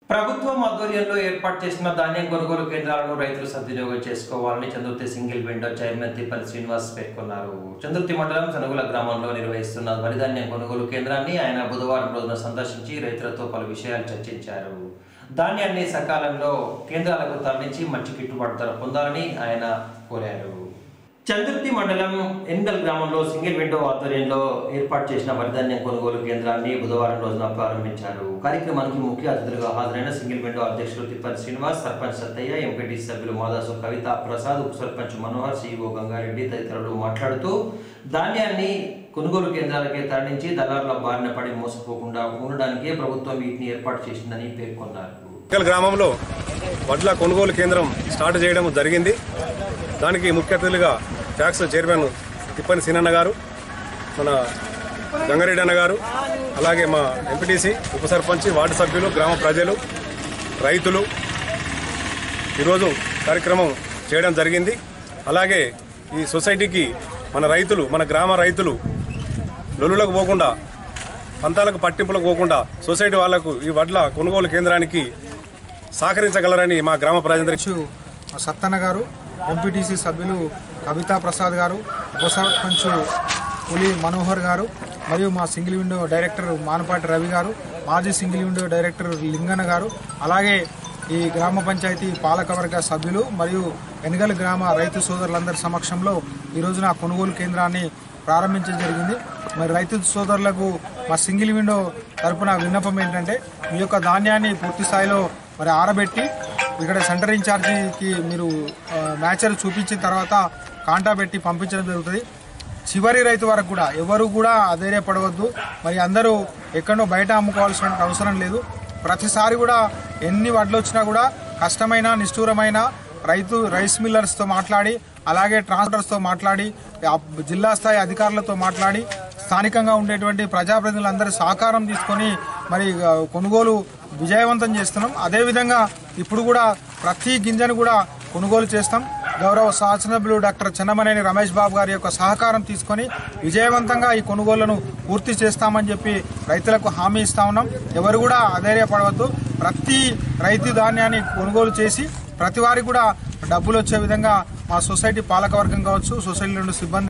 ప్రభుత్వం ఆధ్వర్యంలో ఏర్పాటు చేసిన ధాన్యం కొనుగోలు కేంద్రాలను రైతులు సద్వినియోగం చేసుకోవాలని Chandurthi single window chairman Tippal Srinivas పేర్కొన్నారు చంద్రుతి మండలం సనుగుల గ్రామంలో నిర్వహిస్తున్న వరిధాన్యం కొనుగోలు కేంద్రాన్ని ఆయన బుధవారం రోజున సందర్శించి రైతులతో పలు విషయాలు చర్చించారు ధాన్యాన్ని సకాలంలో కేంద్రాలకు తరలించి మంచి గిట్టుబాటు ధర పొందాలని ఆయన కోరారు చంద్రుతి మండలం ఎన్గల్ గ్రామంలో సింగిల్ విండో ఆధ్వర్యంలో ఏర్పాటు చేసిన వరిధాన్యం కొనుగోలు కేంద్రాన్ని బుధవారం రోజున ప్రారంభించారు కార్యక్రమానికి ముఖ్య అతిథులుగా హాజరైన సింగిల్ విండో అధ్యక్షులు తిప్పని శ్రీనివాస్ సర్పంచ్ సత్తయ్య ఎంపీటీ సభ్యులు మాదాసు కవిత ప్రసాద్ ఉప సర్పంచ్ మనోహర్ సీఈఓ గంగారెడ్డి తదితరులు మాట్లాడుతూ ధాన్యాన్ని కొనుగోలు కేంద్రాలకే తరలించి దళారుల బారిన పడి మోసపోకుండా ఉండడానికే ప్రభుత్వం వీటిని ఏర్పాటు చేసిందని పేర్కొన్నారు ఎన్నికల గ్రామంలో వడ్ల కొనుగోలు కేంద్రం స్టార్ట్ చేయడం జరిగింది దానికి ముఖ్య అతిథులుగా ట్యాక్స్ చైర్మన్ తిప్పని సీనన్న గారు మన గంగారెడ్డి అన్న గారు అలాగే మా ఎంపీటీసీ ఉప సర్పంచ్ వార్డు సభ్యులు గ్రామ ప్రజలు రైతులు ఈరోజు కార్యక్రమం చేయడం జరిగింది అలాగే ఈ సొసైటీకి మన రైతులు మన గ్రామ రైతులు లొల్లులకు పోకుండా పంతాలకు పట్టింపులకు పోకుండా సొసైటీ వాళ్లకు ఈ వడ్ల కొనుగోలు కేంద్రానికి సహకరించగలరని మా గ్రామ ప్రజలందరికీ అధ్యక్షు సత్తన్న గారు ఎంపీటీసీ సభ్యులు కవితా ప్రసాద్ గారు ఉప సర్పంచ్ పులి మనోహర్ గారు మరియు మా single window director Manapati Ravi garu మాజీ సింగిల్ విండో డైరెక్టర్ లింగన్న గారు అలాగే ఈ గ్రామ పంచాయతీ పాలకవర్గ సభ్యులు మరియు ఎనగల్ గ్రామ రైతు సోదరులందరి సమక్షంలో ఈ రోజున కొనుగోలు కేంద్రాన్ని ప్రారంభించడం జరిగింది మరి రైతు సోదరులకు మా సింగిల్ విండో తరపున విన్నపం ఏంటంటే మీ యొక్క ధాన్యాన్ని పూర్తి స్థాయిలో మరి ఆరబెట్టి ఇక్కడ సెంటర్ ఇన్ఛార్జికి మీరు ఆ, మ్యాచర్ చూపించిన తర్వాత కాంటా పెట్టి పంపించడం జరుగుతుంది చివరి రైతు వరకు కూడా ఎవరు కూడా అధైర్యపడవద్దు మరి అందరూ ఎక్కడో బయట అమ్ముకోవాల్సిన అవసరం లేదు ప్రతిసారి కూడా ఎన్ని వడ్లు వచ్చినా కూడా కష్టమైన నిష్ఠూరమైన రైతు రైస్ మిల్లర్స్తో మాట్లాడి అలాగే ట్రాన్స్పోర్టర్స్తో మాట్లాడి ఆ జిల్లా స్థాయి అధికారులతో మాట్లాడి స్థానికంగా ఉండేటువంటి ప్రజాప్రతినిధులందరి సహకారం తీసుకొని మరి ఆ, కొనుగోలు విజయవంతం చేస్తున్నాం అదేవిధంగా ఇప్పుడు కూడా ప్రతి గింజను కూడా కొనుగోలు చేస్తాం గౌరవ శాసనసభ్యులు డాక్టర్ చెన్నమనేని రమేష్ బాబు గారి యొక్క సహకారం తీసుకొని విజయవంతంగా ఈ కొనుగోళ్లను పూర్తి చేస్తామని చెప్పి రైతులకు హామీ ఇస్తా ఉన్నాం ఎవరు కూడా అధైర్యపడవద్దు ప్రతి రైతు ధాన్యాన్ని కొనుగోలు చేసి ప్రతి వారికి కూడా డబ్బులు వచ్చే విధంగా మా సొసైటీ పాలకవర్గం కావచ్చు సొసైటీ నుండి సిబ్బంది